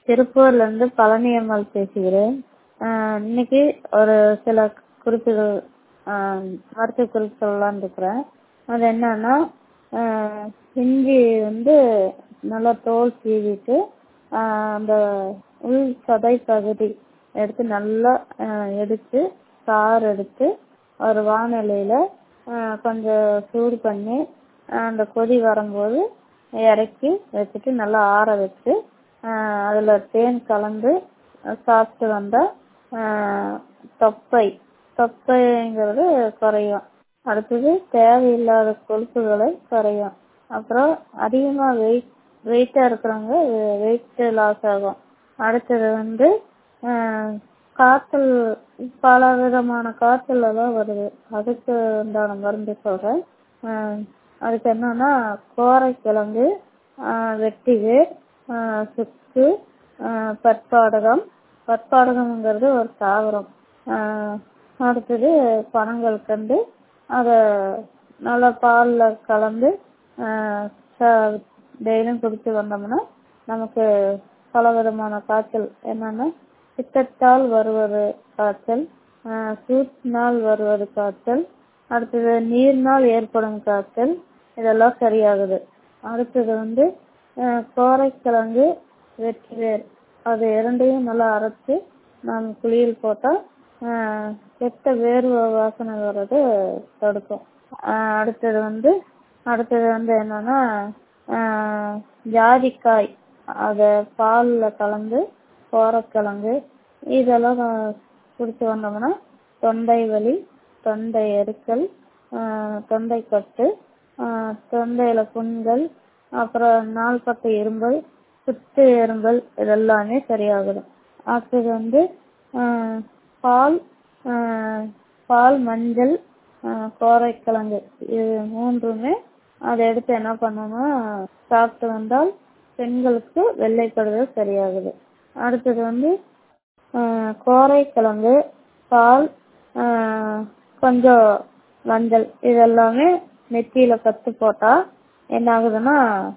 திருப்பூர்லேருந்து பழனியம்மாள் பேசுகிறேன் இன்னைக்கு ஒரு சில குறிப்புகள் மருத்துவ குறிப்பு சொல்லலான்னு இருக்கிறேன் அது என்னன்னா இஞ்சி வந்து நல்லா தோல் சீவிட்டு அந்த உள் சதை பகுதி எடுத்து நல்லா எடுத்து சாறு எடுத்து ஒரு வாணலியில் கொஞ்சம் சூடு பண்ணி அந்த கொதி வரும்போது இறக்கி வச்சுட்டு நல்லா ஆற வச்சு அதில் தேன் கலந்து சாப்பிட்டு வந்தால் தொப்பை தொப்பைங்கிறது குறையும் அடுத்தது தேவையில்லாத கொழுப்புகளை குறையும் அப்புறம் அதிகமாக வெயிட் வெயிட்டாக இருக்கிறவங்க வெயிட் லாஸ் ஆகும் அடுத்தது வந்து காய்ச்சல் பல விதமான காய்ச்சல் எல்லாம் வருது அதுக்கு உண்டான மருந்து சொல்கிறேன் அதுக்கு என்னன்னா கோரைக்கிழங்கு வெட்டிவேர் சுக்கு பற்பாடகம் பற்பாடகம்ங்கிறது ஒரு தாவரம் அடுத்தது பனங்கல்கண்டு அதை நல்லா பாலில் கலந்து டெய்லியும் குடிச்சு வந்தோம்னா நமக்கு பல விதமான காய்ச்சல் என்னன்னா பித்தத்தால் வருவது காய்ச்சல் சூட்டினால் வருவது காய்ச்சல் அடுத்தது நீர்னால் ஏற்படும் காய்ச்சல் இதெல்லாம் சரியாகுது அடுத்தது வந்து கோரைக்கிழங்கு வெற்றிவேர் அது இரண்டையும் நல்லா அரைச்சி நாம் குளியல் போட்டால் கெட்ட வேர்வை வாசனை வர்றது தடுக்கும் அடுத்தது வந்து அடுத்தது வந்து என்னன்னா ஜாதிக்காய் அதை பாலில் கலந்து கோரக்கிழங்கு இதெல்லாம் குடிச்சு வந்தோம்னா தொண்டை வலி தொண்டை எரிச்சல் தொண்டை கட்டு தொண்டையில புண்கள் அப்புறம் நாள்பட்ட இரும்பல் சுத்து எறும்பல் இதெல்லாமே சரியாகிடும் அடுத்தது வந்து பால் பால் மஞ்சள் கோரைக்கிழங்கு இது மூன்றுமே அதை எடுத்து என்ன பண்ணணும்னா சாப்பிட்டு வந்தால் பெண்களுக்கு வெள்ளைப்படுதல் சரியாகுது அடுத்தது வந்து கோரைக்கிழங்கு பால் கொஞ்சம் மஞ்சள் இதெல்லாமே நெத்தியில கத்து போட்டா என்ன ஆகுதுன்னா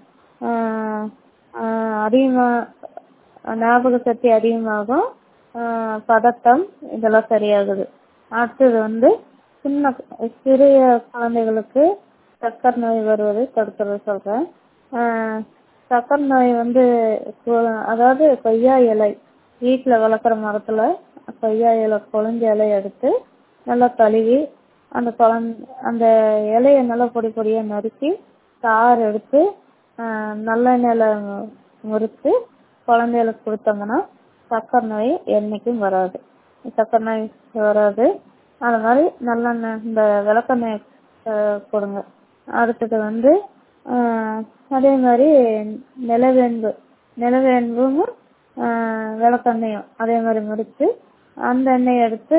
அதிகமாக ஞாபக சக்தி அதிகமாகும் பதட்டம் இதெல்லாம் சரியாகுது அடுத்தது வந்து சின்ன சிறிய குழந்தைகளுக்கு சக்கரை நோய் வருவதை தடுக்கிறது சொல்றேன் சக்கரை நோய் வந்து அதாவது கொய்யா இலை வீட்டில் வளர்க்குற மரத்தில் கொய்யா இலை கொழுஞ்ச இலையை எடுத்து நல்லா கழுவி அந்த குழந் அந்த இலையை நல்லா பொடி பொடியாக நறுக்கி சாறு எடுத்து நல்லெண்ணெயில் முறித்து குழந்தைகளுக்கு கொடுத்தோம்னா சக்கரை நோய் என்றைக்கும் வராது சக்கரை நோய் வராது அது மாதிரி நல்லெண்ணெய் இந்த விளக்கெண்ணெய் கொடுங்க அடுத்தது வந்து அதே மாதிரி நிலவேம்பு நிலவேம்பும் விளக்கெண்ணையும் அதே மாதிரி முடித்து அந்த எண்ணெயை எடுத்து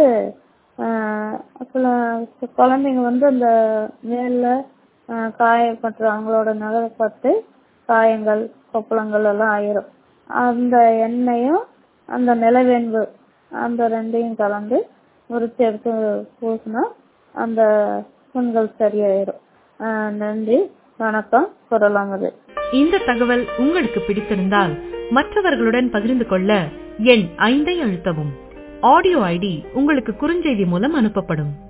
குழந்தைங்க வந்து அந்த மேலில் காயப்பட்டு அவங்களோட நகப்பட்டு காயங்கள் கொப்பளங்கள் எல்லாம் ஆயிரும் அந்த எண்ணெயும் அந்த நிலவேம்பு அந்த ரெண்டையும் கலந்து முறித்து எடுத்து பூசினா அந்த புண்கள் சரியாயிரும் நன்றி வணக்கம் குரலாமது இந்த தகவல் உங்களுக்கு பிடித்திருந்தால் மற்றவர்களுடன் பகிர்ந்து கொள்ள எண் ஐந்தை அழுத்தவும் ஆடியோ ஐடி உங்களுக்கு குறுஞ்செய்தி மூலம் அனுப்பப்படும்